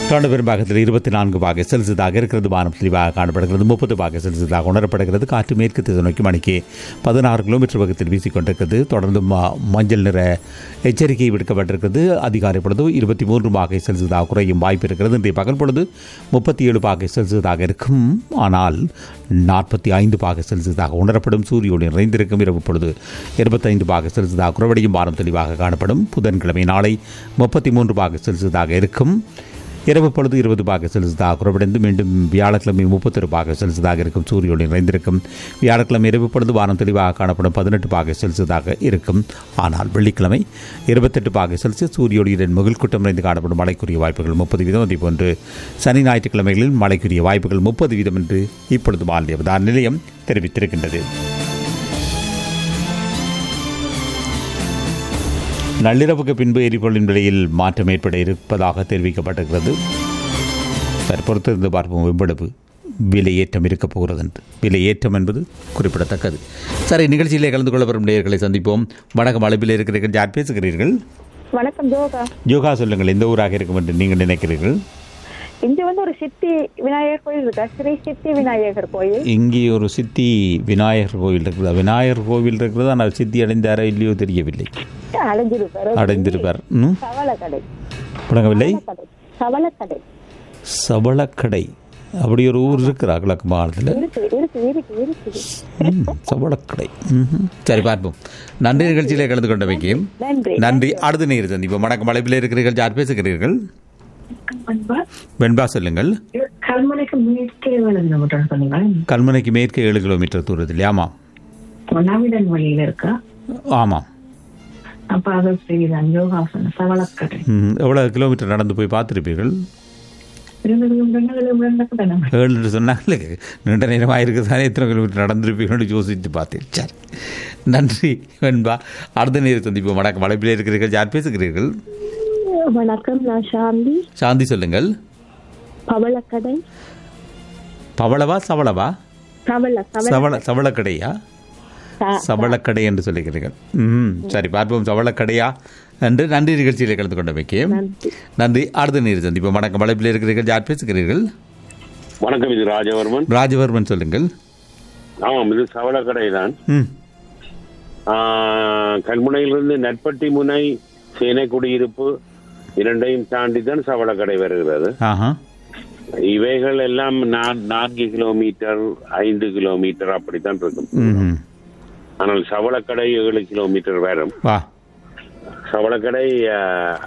தொடர்ந்து பெரும்பாகத்தில் இருபத்தி நான்கு பாகை செல்சியஸாக இருக்கிறது வானம் தெளிவாக காணப்படுகிறது முப்பது பாகை செல்சியஸாக உணரப்படுகிறது காற்று மேற்கு திசை நோக்கி மணிக்கு பதினாறு கிலோமீட்டர் வேகத்தில் வீசிக்கொண்டிருக்கிறது தொடர்ந்து ம- மஞ்சள் நிற எச்சரிக்கை விடுக்கப்பட்டிருக்கிறது அதிகாலை பொழுது இருபத்தி மூன்று பாகை செல்சியஸாக குறையும் வாய்ப்பு இருக்கிறது இன்றைய பகல் பொழுது முப்பத்தி ஏழு பாகை செல்சியஸாக இருக்கும் ஆனால் நாற்பத்தி ஐந்து பாகை செல்சியஸாக உணரப்படும் சூரிய ஒளி நிறைந்திருக்கும் இரவு பொழுது இருபத்தைந்து பாகை செல்சியஸாக குறைவடையும் வானம் தெளிவாக காணப்படும் புதன்கிழமை நாளை முப்பத்தி மூன்று பாகை செல்சியஸாக இருக்கும் இரவு பொழுது இருபது பாக செல்சியஸாக குறைவடைந்து மீண்டும் வியாழக்கிழமை முப்பத்தொரு பாக செல்சியஸாக இருக்கும் சூரிய ஒளி நிறைந்திருக்கும் வியாழக்கிழமை இரவு பொழுது வானம் தெளிவாக காணப்படும் பதினெட்டு பாக செல்சியஸாக இருக்கும் ஆனால் வெள்ளிக்கிழமை இருபத்தெட்டு பாக செல்சியஸ் சூரிய ஒளியுடன் முகில்கூட்டம் நிறைந்து காணப்படும் மழைக்குரிய வாய்ப்புகள் முப்பது வீதம் அதே போன்று சனி ஞாயிற்றுக்கிழமைகளில் மழைக்குரிய வாய்ப்புகள் முப்பது வீதம் என்று இப்பொழுது வானிலை அவதார நிலையம் தெரிவித்திருக்கின்றது நள்ளிரவுக்கு பின்பு எரிபொருளின் விலையில் மாற்றம் ஏற்பட இருப்பதாக தெரிவிக்கப்பட்டிருக்கிறது சரி பொறுத்திருந்து பார்ப்போம் எவ்வளவு விலை ஏற்றம் இருக்கப் போகிறது என்று விலை ஏற்றம் என்பது குறிப்பிடத்தக்கது சரி நிகழ்ச்சியிலே கலந்து கொள்ள வரும் நேயர்களை சந்திப்போம் வணக்கம் அளவில் இருக்கிறீர்கள் யார் பேசுகிறீர்கள் வணக்கம் ஜோகா யோகா சொல்லுங்கள் எந்த ஊராக இருக்கும் என்று நீங்கள் நினைக்கிறீர்கள் இங்க வந்து ஒரு சித்தி விநாயகர் கோயில் இருக்கா ஸ்ரீ சித்தி விநாயகர் கோயில் இங்கே ஒரு சித்தி விநாயகர் கோவில் இருக்கிறதா விநாயகர் கோவில் இருக்கிறது ஆனால் சித்தி அடைந்தாரா இல்லையோ தெரியவில்லை அடைஞ்சிருப்பாரு அடைந்திருப்பார் ம் சவளக்கடை விளங்கவில்லை கடை சவளக்கடை சவளக்கடை அப்படி ஒரு ஊர் இருக்கிறா கிழக்கு மாநிலத்தில் இருக்கு இருக்கு இருக்கு இருக்கு ம், சவளக்கடை ம்ஹும். சரி பார்ப்போம் நன்றி நிகழ்ச்சியிலே கலந்து கொண்டமைக்கு நன்றி நன்றி அடுத்த நேர் சந்திப்போம் வணக்கம் அழைப்பில் இருக்கிறீர்கள் யார் பேசுகிறீர்கள் வெண்பா சொல்லுங்கள் கல்முனைக்கு மேற்கே விழுந்து விட்டோம் சொன்னீங்க கல்முனைக்கு மேற்கே ஏழு கிலோமீட்டர் தூரத்தில் ஆமாம் நவிடன் வழியில இருக்கா ஆமாம் அப்ப அது ஸ்ரீதான் யோகாசனம் சவளக்கடை ம், எவ்வளவு கிலோமீட்டர் நடந்து போய் பார்த்துருப்பீர்கள் ரெண்டு கிலோமீட்டர் ரெண்டு கிலோமீட்டர் தானே ஏழு சொன்னாங்களே நீண்ட நேரமாக இருக்குதானே எத்தனை கிலோமீட்டர் நடந்திருப்பீங்கன்னு யோசித்து பார்த்தேன் சரி நன்றி வெண்பா அடுத்த நேர் சந்திப்போம் வணக்கம் அழைப்பில் இருக்கிறீர்கள் யார் பேசுகிறீர்கள் வணக்கம் நான் சாந்தி சாந்தி சொல்லுங்கள் பவளக்கடை பவளவா சவளவா சவள சவள சவளக்கடையா சவளக்கடை என்று சொல்லுகிறீர்கள் ம் சரி பார்ப்போம் சவளக்கடையா என்று நன்றி நிகழ்ச்சியில் கலந்து கொண்டமைக்கு நன்றி அடுத்த நீர் சந்திப்போம் வணக்கம் வளைப்பில் இருக்கிறீர்கள் யார் பேசுகிறீர்கள் வணக்கம் இது ராஜவர்மன் ராஜவர்மன் சொல்லுங்கள் ஆமாம் இது சவளக்கடை தான் ம் கல்முனையிலிருந்து நட்பட்டி முனை சேனை குடியிருப்பு இரண்டையும் தாண்டி தான் சவளக்கடை வருகிறது ஆஹா இவைகள் எல்லாம் நா- நான்கு கிலோமீட்டர் ஐந்து கிலோமீட்டர் அப்படித்தான் இருக்கும் ம் ஆனால் சவளக்கடை ஏழு கிலோமீட்டர் வரும் வா சவளக்கடை ஆ,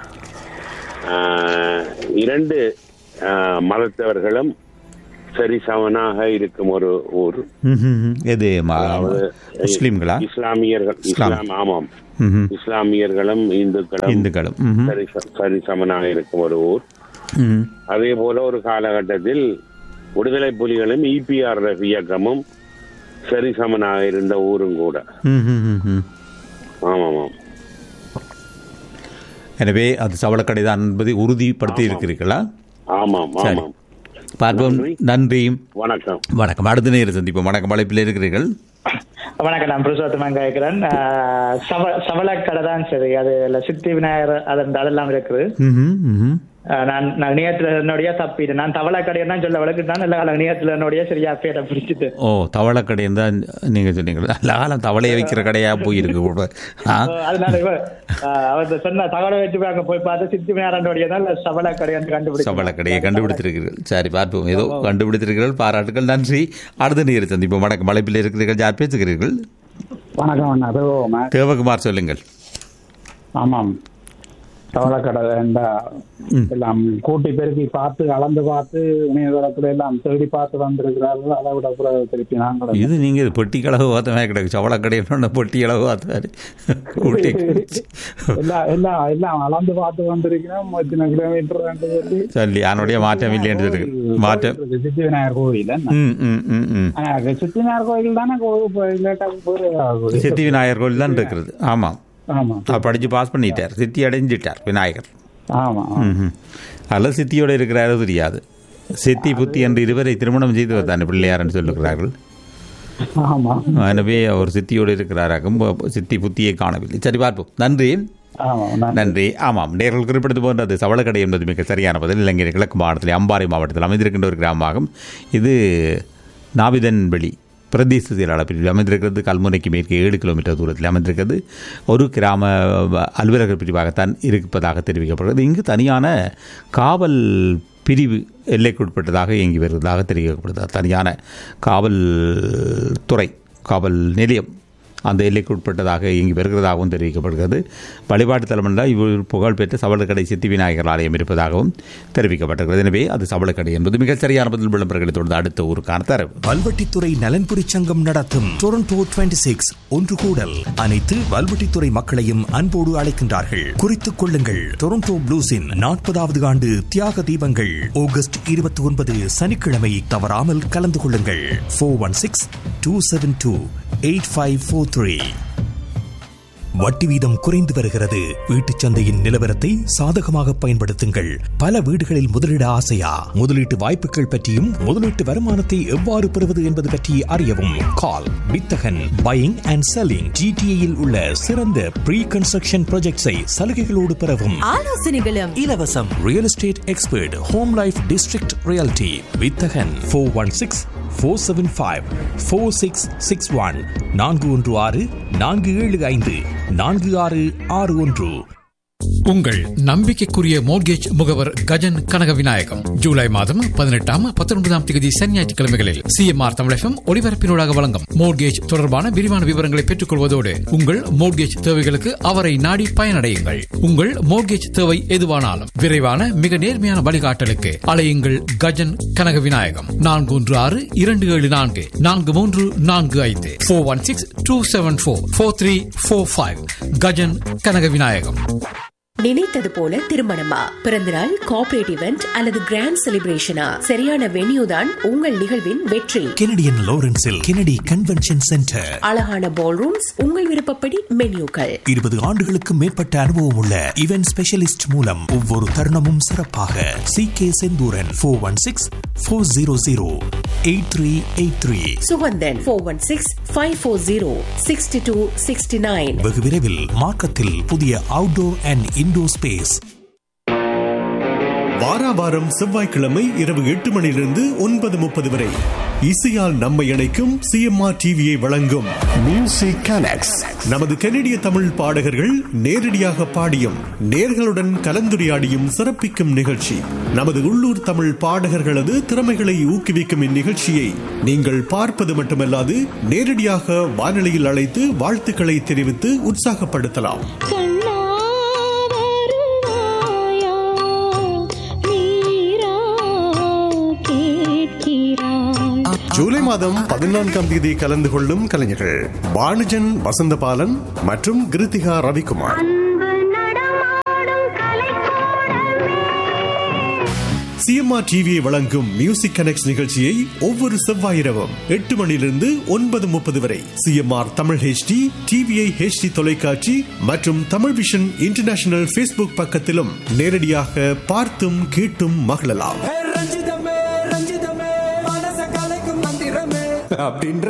ஆ, இரண்டு ஆ, மதத்தவர்களும் சரிசமனாக இருக்கும் ஒரு ஊர் ம், ம், ம். எது ம- முஸ்லிம்களா இஸ்லாமியர்கள் இஸ்லாம். இஸ்லாம் ஆமாம் ம், ம். இஸ்லாமியர்களும் இந்துக்களும் இந்துக்களும் ம், ம். சரி சரிசமனாக இருக்கும் ஒரு ஊர் ம். அதே போல ஒரு காலகட்டத்தில் விடுதலை புலிகளும் இபிஆர்எஃப் இயக்கமும் சரிசமனாக இருந்த ஊரும் கூட ம், ம், ம், ம். ஆமாம் ஆமாம் எனவே அது சவளக்கடை தான் என்பதை உறுதிப்படுத்தி இருக்கிறீர்களா ஆமாம் சரி. ஆமாம் பார்ப்போம் நன்றி வணக்கம் வணக்கம் அடுத்த நேரம் சந்திப்போம் வணக்கம் அழைப்பில் இருக்கிறீர்கள் வணக்கம் நான் புருஷோத்தமன் கேட்கிறேன் ஆஹ் சவ சவளக்கடை தான் சரி அது இல்ல சித்தி விநாயகர் அது அதெல்லாம் இருக்குது ம்ஹும், ம்ஹும். ஆஹ் நான் நான் இணையத்துல என்னுடைய தப்பிட்டு நான் தவளக்கடையை தான் சொல்ல வழக்கிட்டான் இல்லை இணையத்துல என்னுடைய சரியா பேரை பிடிச்சிட்டு ஓ தவளைக்கடைன்னு தான் நீங்கள் சொன்னீங்க நல்ல காலம் தவளையை வைக்கிற கடையாக போயிருக்கு கூட ஆ ஆஹ் அதனால இவ ஆஹ் அவர் சொன்ன தகவலை வச்சு போய் அங்க போய் பார்த்து சித்தி விநாயகனுடைய தான் சவளக்கடையை கண்டுபிடிச்சு சவளக்கடையை கண்டுபிடித்திருக்கிறீர்கள் சரி பார்ப்போம் ஏதோ கண்டுபிடித்திருக்கிறீர்கள் பாராட்டுகள் நன்றி அடுத்த நேரம் சந்திப்போம் வணக்கம் அழைப்பில் இருக்கிறீர்கள் யார் பேசுகிறீர்கள் வணக்கம் அண்ணா அது தேவகுமார் சொல்லுங்கள் ஆமாம் தவளக்கடை இந்த எல்லாம் கூட்டி பெருக்கி பார்த்து அளந்து பார்த்து இணையதளத்துல எல்லாம் தேடி பார்த்து வந்திருக்கிறார்கள் அதை விட கூட திருப்பி நாங்களும் இது நீங்கள் இது பொட்டி அளவு பார்த்தமே கிடக்கு சவளக்கடைன்னு பொட்டி அளவு பார்த்தாரு கூட்டி எல்லாம் எல்லாம் எல்லாம் அளந்து பார்த்து வந்திருக்கிறோம் இத்தனை கிலோமீட்டர் ரெண்டு சொல்லி சொல்லி அதனுடைய மாற்றம் இல்லைன்னு இருக்கு மாற்றம் இருக்கு, சித்தி விநாயகர் கோவில் என்ன? ம் ம் ம் ம் ஆனா, அது சித்தி விநாயகர் கோவில் தானே கோவில் போய் இல்லாட்டா போய் சித்தி விநாயகர் கோயில் தான் இருக்கிறது ஆமாம் ஆமா அவர் படித்து பாஸ் பண்ணிட்டார் சித்தி அடைஞ்சிட்டார் விநாயகர் ஆமா ம்ஹும். அதில் சித்தியோட இருக்கிறாரோ தெரியாது சித்தி புத்தி என்று இருவரை திருமணம் செய்து வந்தார் பிள்ளையார்னு சொல்லுகிறார்கள் ஆமா எனவே அவர் சித்தியோடு இருக்கிறாராகும் சித்தி புத்தியை காணவில்லை சரி பார்ப்போம் நன்றி ஆமாம் நன்றி நன்றி ஆமாம் நேர்கள் குறிப்பிட்டது போன்ற அது சவளக்கடை என்பது மிக சரியான பதில் இலங்கை கிழக்கு மாவட்டத்தில் அம்பாறை மாவட்டத்தில் அமைந்திருக்கின்ற ஒரு கிராமமாகும் இது நாவிதன்வெளி பிரதேச செயலாளர் பிரிவில் அமைந்திருக்கிறது கல்முனைக்கு மேற்கே ஏழு கிலோமீட்டர் தூரத்தில் அமைந்திருக்கிறது ஒரு கிராம அலுவலகர் பிரிவாகத்தான் இருப்பதாக தெரிவிக்கப்படுகிறது இங்கு தனியான காவல் பிரிவு எல்லைக்குட்பட்டதாக இயங்கி வருவதாக தெரிவிக்கப்படுகிறது தனியான காவல் துறை காவல் நிலையம் அந்த எல்லைக்குட்பட்டதாக இயங்கி வருகிறதாகவும் தெரிவிக்கப்படுகிறது வழிபாட்டு தலைமன்ற இவர் புகழ்பெற்ற சவளக்கடை சித்தி விநாயகர் ஆலயம் இருப்பதாகவும் தெரிவிக்கப்பட்டிருக்கிறது எனவே அது சவளக்கடை என்பது மிகச் சரியான பதில் விளம்பரங்களை தொடர்ந்து அடுத்த ஊருக்கான தரவு வல்வெட்டித்துறை நலன்புரி சங்கம் நடத்தும் டொரண்டோ 26 சிக்ஸ் ஒன்று கூடல் அனைத்து வல்வெட்டித்துறை மக்களையும் அன்போடு அழைக்கின்றார்கள் குறித்துக் கொள்ளுங்கள் டொரண்டோ ப்ளூஸின் நாற்பதாவது ஆண்டு தியாக தீபங்கள் ஆகஸ்ட் இருபத்தி ஒன்பது சனிக்கிழமை தவறாமல் கலந்து கொள்ளுங்கள் four one six two seven two eight five four three வட்டி வீதம் குறைந்து வருகிறது வீட்டுச் சந்தையின் நிலவரத்தை சாதகமாக பயன்படுத்துங்கள் பல வீடுகளில் முதலீட ஆசையா முதலீட்டு வாய்ப்புகள் பற்றியும் முதலீட்டு வருமானத்தை எவ்வாறு பெறுவது என்பது பற்றி அறியவும் கால் வித்தகன் பையிங் அண்ட் செல்லிங் ஜிடிஏயில் உள்ள சிறந்த ப்ரீ கன்ஸ்ட்ரக்ஷன் ப்ராஜெக்ட்ஸை சலுகைகளோடு பெறவும் ஆலோசனைகளும் இலவசம் real estate expert home life district reality வித்தகன் four one six four seven five four six six one நான்கு ஒன்று ஆறு நான்கு ஏழு ஐந்து நான்கு ஆறு ஆறு ஒன்று உங்கள் நம்பிக்கைக்குரிய மோர்கேஜ் முகவர் கஜன் கனக விநாயகம் ஜூலை மாதம் பதினெட்டாம் பத்தொன்பதாம் தேதி சனி ஞாயிற்றுக்கிழமைகளில் சிஎம்ஆர் தமிழகம் ஒளிபரப்பினூடாக வழங்கும் மோர்கேஜ் தொடர்பான விரிவான விவரங்களை பெற்றுக் கொள்வதோடு உங்கள் மோர்கேஜ் தேவைகளுக்கு அவரை நாடி பயனடையுங்கள் உங்கள் மோர்கேஜ் தேவை எதுவானாலும் விரைவான மிக நேர்மையான வழிகாட்டலுக்கு அலையுங்கள் கஜன் கனக விநாயகம் நான்கு ஒன்று ஆறு இரண்டு ஏழு நான்கு நான்கு மூன்று நான்கு ஐந்து four one six two seven four four three four five Gajan Kanaga Vinayagam நினைத்தது போல திருமணமா பிறந்தநாள் கார்ப்பரேட் இவெண்ட் அல்லது கிராண்ட் செலிப்ரேஷனா சரியான வென்யூ தான் உங்கள் நிகழ்வின் வெற்றி கெனடியன் லாரன்ஸில் கெனடி கன்வென்ஷன் சென்டர் அழகான பால் ரூம்ஸ் உங்கள் விருப்பப்படி மென்யூக்கள் இருபது ஆண்டுகளுக்கு மேற்பட்ட அனுபவம் உள்ள இவென்ட் ஸ்பெஷலிஸ்ட் மூலம் ஒவ்வொரு தருணமும் சிறப்பாக C K Senthuran four one six four zero zero eight three eight three Suganthan four one six five four zero sixty two sixty nine வெகு விரைவில் மார்க்கத்தில் புதிய அவுட்டோர் அண்ட் இன்டோர் ஸ்பேஸ் வாரா வாரம் செவ்வாய்க்கிழமை இரவு எட்டு மணியிலிருந்து ஒன்பது முப்பது வரை இசையால் நம்மை இணைக்கும் சிஎம்ஆர் டிவியை வழங்கும் மியூசிக் கனெக்ட்ஸ் நமது கனடிய தமிழ் பாடகர்கள் நேரடியாக பாடியும் நேர்களுடன் கலந்துரையாடியும் சிறப்பிக்கும் நிகழ்ச்சி நமது உள்ளூர் தமிழ் பாடகர்களது திறமைகளை ஊக்குவிக்கும் இந்நிகழ்ச்சியை நீங்கள் பார்ப்பது மட்டுமல்லாது நேரடியாக வானொலியில் அழைத்து வாழ்த்துக்களை தெரிவித்து உற்சாகப்படுத்தலாம் ஜூலை மாதம் பதினான்காம் தேதி கலந்து கொள்ளும் கலைஞர்கள் பானுஜன் வசந்தபாலன் மற்றும் கிருத்திகா ரவிக்குமார் சிஎம்ஆர் டிவியை வழங்கும் மியூசிக் கனெக்ட் நிகழ்ச்சியை ஒவ்வொரு செவ்வாய் இரவும் எட்டு மணியிலிருந்து ஒன்பது முப்பது வரை C M R Tamil H D T V I H D தொலைக்காட்சி மற்றும் தமிழ் விஷன் இன்டர்நேஷனல் ஃபேஸ்புக் பக்கத்திலும் நேரடியாக பார்த்தும் கேட்டும் மகிழலாம் அப்படின்ற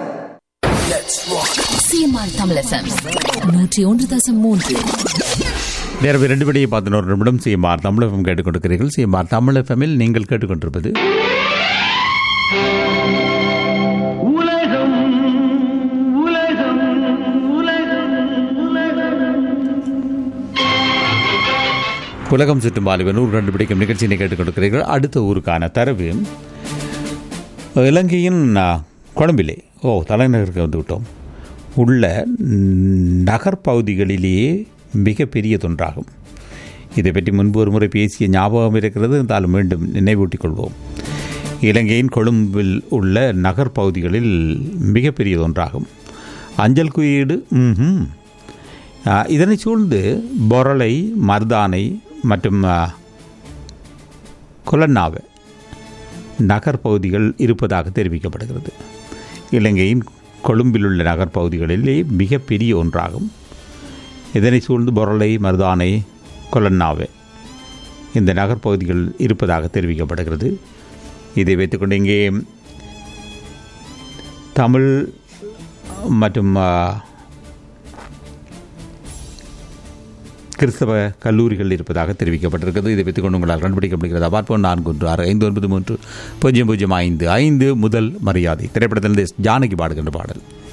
சிஎம்ஆர் தமிழ் எஃப்எம் நூற்றி ஒன்று தசம் மூன்று நேரம் இரண்டு மணியை பதினோரு நிமிடம் சிஎம்ஆர் தமிழ் எஃப்எம் கேட்டுக்கொண்டிருக்கிறீர்கள் சிஎம்ஆர் தமிழ் எஃப்எம்மில் நீங்கள் கேட்டுக்கொண்டிருப்பது உலகம் சுற்றும் வாலிபன் ஊர் கண்டுபிடிக்கும் நிகழ்ச்சியினை கேட்டுக்கொண்டிருக்கிறீர்கள் அடுத்த ஊருக்கான தரவு இலங்கையின் ஆ, கொழும்பிலே ஓ தலைநகருக்கு வந்து விட்டோம் உள்ள நகர்ப்பகுதிகளிலேயே மிகப்பெரியதொன்றாகும் இதை பற்றி முன்பு ஒரு முறை பேசிய ஞாபகம் இருக்கிறது இருந்தாலும் மீண்டும் நினைவூட்டிக் கொள்வோம் இலங்கையின் கொழும்பில் உள்ள நகர்ப்பகுதிகளில் மிகப்பெரியதொன்றாகும் அஞ்சல் குறியீடு ம்ஹும். ஆ, இதனை சூழ்ந்து பொரளை மர்தானை மற்றும் ஆ, கொலன்னாவை நகர்ப்பகுதிகள் இருப்பதாக தெரிவிக்கப்படுகிறது இலங்கையின் கொழும்பில் உள்ள நகர்ப்பகுதிகளிலே மிகப்பெரிய ஒன்றாகும் இதனை சூழ்ந்து பொருளை மருதானை கொலன்னாவே இந்த நகர்ப்பகுதிகள் இருப்பதாக தெரிவிக்கப்படுகிறது இதை வைத்துக்கொண்டு இங்கே தமிழ் மற்றும் ஆ, கிறிஸ்தவ கல்லூரிகள் இருப்பதாக தெரிவிக்கப்பட்டிருக்கிறது இதை வைத்துக் கொண்டு உங்களால் கண்டுபிடிக்க முடிகிறதா பார்ப்போம் நான்கு ஒன்று ஆறு ஐந்து ஒன்பது மூன்று பூஜ்ஜியம் பூஜ்ஜியம் ஐந்து ஐந்து முதல் மரியாதை திரைப்படத்திலிருந்து ஜானகி பாடுகின்ற பாடல்